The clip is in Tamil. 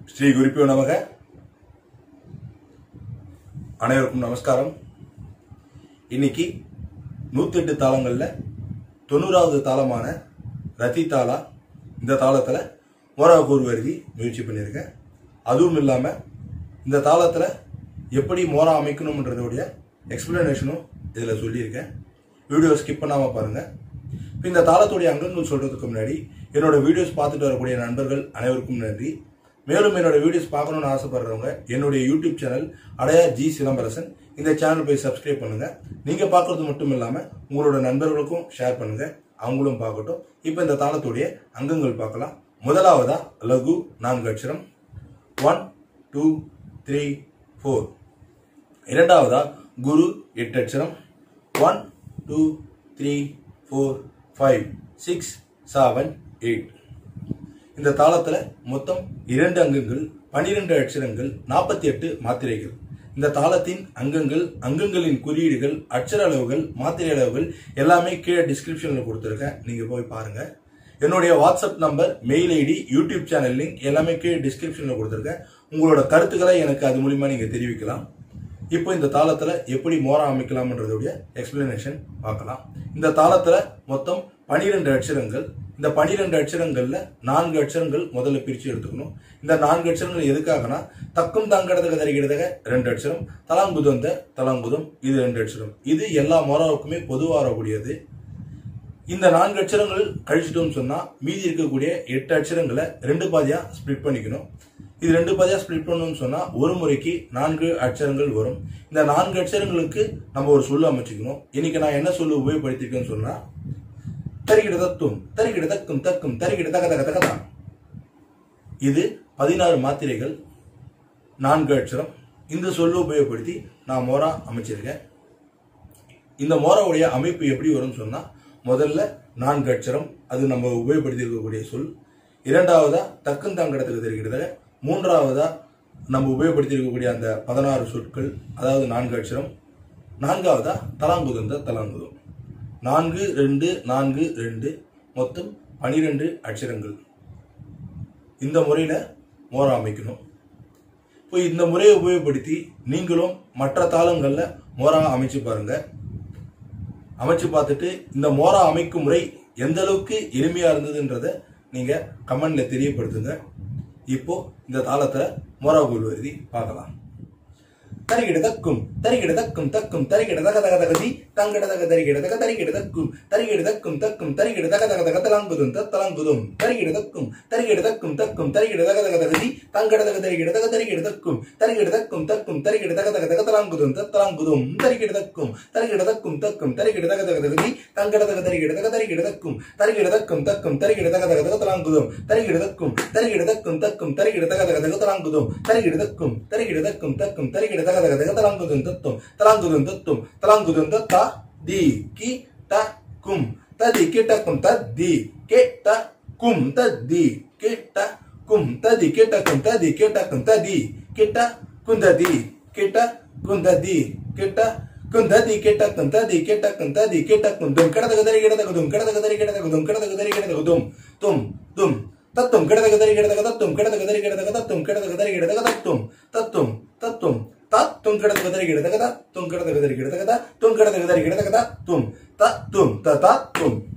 ஸ்ரீ குருப்பியோ நமக அனைவருக்கும் நமஸ்காரம் இன்னைக்கு நூத்தெட்டு தாளங்களில் தொண்ணூறாவது தாளமான ரத்தி தாளா இந்த தாளத்தில் மோரா கூறுவருதி முயற்சி பண்ணியிருக்கேன் அதுவும் இல்லாமல் இந்த தாளத்தில் எப்படி மோரா அமைக்கணுன்றதோடைய எக்ஸ்பிளனேஷனும் இதில் சொல்லியிருக்கேன் வீடியோ ஸ்கிப் பண்ணாமல் பாருங்கள் இப்போ இந்த தாளத்துடைய அங்கங்கள் சொல்கிறதுக்கு முன்னாடி என்னோட வீடியோஸ் பார்த்துட்டு வரக்கூடிய நண்பர்கள் அனைவருக்கும் நன்றி மேலும் என்னோட வீடியோஸ் பார்க்கணும்னு ஆசைப்படுறவங்க என்னுடைய யூடியூப் சேனல் அடையா ஜி சிலம்பரசன் இந்த சேனல் போய் சப்ஸ்கிரைப் பண்ணுங்க நீங்க பார்க்கறது மட்டும் இல்லாம உங்களோட நண்பர்களுக்கும் ஷேர் பண்ணுங்க அவங்களும் பார்க்கட்டும் இப்போ இந்த தாளத்துடைய அங்கங்கள் பார்க்கலாம் முதலாவதா லகு நான்கு அக்ஷரம் ஒன் டூ த்ரீ ஃபோர் இரண்டாவதா குரு எட்டு அக்ஷரம் one two three four five six seven eight இந்த தாளத்துல மொத்தம் இரண்டு அங்கங்கள் பனிரெண்டு அட்சரங்கள் நாற்பத்தி எட்டு மாத்திரைகள் இந்த தாளத்தின் அங்கங்கள் அங்கங்களின் குறியீடுகள் அட்சர அளவுகள் மாத்திரை அளவுகள் எல்லாமே கீழே டிஸ்கிரிப்ஷன்ல கொடுத்துருக்கேன் நீங்க போய் பாருங்க என்னுடைய WhatsApp number mail ID YouTube channel link எல்லாமே கீழே டிஸ்கிரிப்ஷன்ல கொடுத்துருக்கேன் உங்களோட கருத்துக்களை எனக்கு அது மூலியமா நீங்க தெரிவிக்கலாம் இப்போ இந்த தாளத்துல எப்படி மோரா அமைக்கலாம்ன்றதுடைய எக்ஸ்பிளனேஷன் பார்க்கலாம் இந்த தாளத்துல மொத்தம் பனிரெண்டு அட்சரங்கள் இந்த பனிரெண்டு அட்சரங்கள்ல நான்கு அட்சரங்கள் முதல்ல பிரிச்சு எடுத்துக்கணும் இந்த நான்கு அட்சரங்கள் எதுக்காகனா தக்கும் தாங்கடதக தருகிறதக ரெண்டு அட்சரம் தலாங்குதந்த தலாங்குதம் இது ரெண்டு அட்சரம் இது எல்லா மோராவுக்குமே பொதுவாக வரக்கூடியது இந்த நான்கு அட்சரங்கள் கழிச்சிட்டோம்னு சொன்னா மீதி இருக்கக்கூடிய எட்டு அட்சரங்களை ரெண்டு பாதியா ஸ்ப்ளிட் பண்ணிக்கணும் இது ரெண்டு பாதியா ஸ்ப்ளிட் பண்ணணும்னு சொன்னா ஒரு முறைக்கு நான்கு அட்சரங்கள் வரும் இந்த நான்கு அட்சரங்களுக்கு நம்ம ஒரு சொல்லு அமைச்சுக்கணும் இன்னைக்கு நான் என்ன சொல்லு உபயோகப்படுத்திருக்கேன்னு சொன்னா தரிகிட தத்துவம் தரிகிட தக்கும் தக்கும் தரிகிட தக தக தகதான் இது பதினாறு மாத்திரைகள் நான்கு அட்சரம் இந்த சொல்லு உபயோகப்படுத்தி நான் மோரா அமைச்சிருக்கேன் இந்த மோராவுடைய அமைப்பு எப்படி வரும்னு சொன்னா முதல்ல நான்கு அட்சரம் அது நம்ம உபயோகப்படுத்தி இருக்கக்கூடிய சொல் இரண்டாவதா தக்கந்தாங்கடத்துக்கு தெரிகிறது மூன்றாவதா நம்ம உபயோகப்படுத்தி இருக்கக்கூடிய அந்த பதினாறு சொற்கள் அதாவது நான்கு அட்சரம் நான்காவதா தலாங்குதந்த தலாங்குதம் நான்கு ரெண்டு நான்கு ரெண்டு மொத்தம் பனிரெண்டு அட்சரங்கள் இந்த முறையில மோரா அமைக்கணும் இப்போ இந்த முறையை உபயோகப்படுத்தி நீங்களும் மற்ற தாளங்கள்ல மோரா அமைச்சு பாருங்க அமைச்சு பார்த்துட்டு இந்த மோரா அமைக்கும் முறை எந்த அளவுக்கு எளிமையா இருந்ததுன்றத நீங்க கமெண்ட்ல தெரியப்படுத்துங்க இப்போ இந்த தாளத்தை மோரா கோல் எழுதி பார்க்கலாம் தரிகிட தக்கும் தரிகிட தக்கும் தக்கும் தரிகிட தக தக தகதி தங்கட தக தரிகிட தக தரிகிட தக்கும் தரிகிட தக்கும் தக்கும் தரிகிட தக தக தக தலாங்குதும் தத்தலாங்குதும் தரிகிட தக்கும் தரிகிட தக்கும் தக்கும் தரிகிட தக தக தகதி தங்கட தக தரிகிட தக தரிகிட தக்கும் தரிகிட தக்கும் தக்கும் தரிகிட தக தக தக தலாங்குதும் தத்தலாங்குதும் தரிகிட தக்கும் தரிகிட தக்கும் தக்கும் தரிகிட தக தக தகதி தங்கட தக தரிகிட தக தரிகிட தக்கும் தரிகிட தக்கும் தக்கும் தரிகிட தக தக தக தலாங்குதும் தரிகிட தக்கும் தரிகிட தக்கும் தக்கும் தரிகிட தக தக தக தலாங்குதும் தரிகிட தக்கும் தரிகிட தக்கும் தக்கும் தரிகிட தக தக தக தலாங்குதும் தத்தும் தலாங்குதும் தத்தும் தலாங்குதும் தத்தா தி கி ட கும் ததி கிட்ட கும் தத்தி கேட்ட கும் தத்தி கேட்ட கும் ததி கேட்ட கும் ததி கேட்ட கும் ததி கிட்ட குந்ததி கிட்ட குந்ததி கிட்ட குந்ததி கேட்ட குந்ததி கேட்ட குந்ததி கேட்ட குந்தும் கடதக தரி கிடதக தும் கடதக தரி கிடதக தும் கடதக தரி கிடதக தும் தும் தும் தத்தும் கிடதக தரி கிடதக தத்தும் கிடதக தரி கிடதக தத்தும் கிடதக தரி கிடதக தத்தும் தத்தும் தத்தும் தத்தும் கிடதக தரி கிடதக தத்தும் கிடதக தரி கிடதக தத்தும் கிடதக தரி கிடதக தத்தும் தத்தும் த தத்தும்